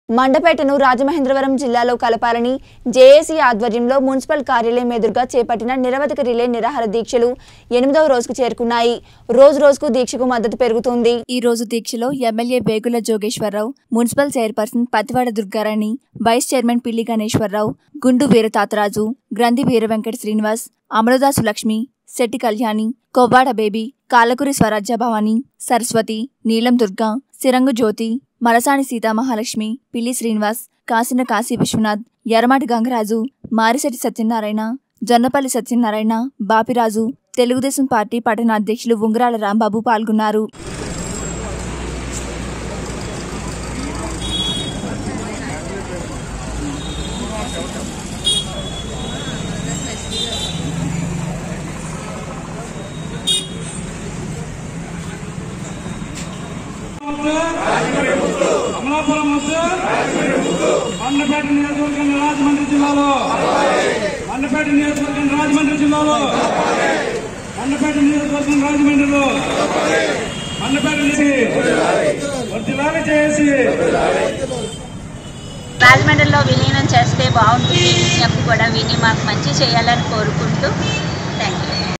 మండపేటను రాజమహేంద్రవరం జిల్లాలో కలపాలని జేఏసీ ఆధ్వర్యంలో మున్సిపల్ కార్యాలయం ఎదురుగా చేపట్టిన నిరవధిక రిలే నిరాహార దీక్షలు ఎనిమిదవ రోజుకు చేరుకున్నాయి రోజు రోజుకు దీక్షకు మద్దతు పెరుగుతుంది ఈ రోజు దీక్షలో MLA Vegula Jogeswara Rao municipal chairperson Pativada Durga Rani vice chairman Pilli Ganeswara Rao Gundu Veeratataraju Granthi Veera Venkata Srinivas Amaradasu Lakshmi Setty Kalyani Kovvada Baby Kalakuri Swarajya Bhavani Saraswati నీలం దుర్గా సిరంగు జ్యోతి మలసాని సీతామహాలక్ష్మి పిల్లి శ్రీనివాస్ కాసిన కాశీ విశ్వనాథ్ ఎర్రమాటి గంగరాజు మారిశెట్టి సత్యనారాయణ జొన్నపల్లి సత్యనారాయణ బాపిరాజు తెలుగుదేశం పార్టీ పట్టణ అధ్యక్షులు ఉంగరాల రాంబాబు పాల్గొన్నారు అమలాపురం ముద్దు మండపేట నియోజకవర్గం రాజమండ్రి జిల్లాలో మండపేట నియోజకవర్గం రాజమండ్రి జిల్లాలో మండపేట నియోజకవర్గం రాజమండ్రిలో మండపేట నుంచి వర్తిలాగా చేసి రాజమండ్రిలో విలీనం చేస్తే బాగుంటుంది ఈ విజ్ఞప్తి కూడా విని మాకు మంచి చేయాలని కోరుకుంటూ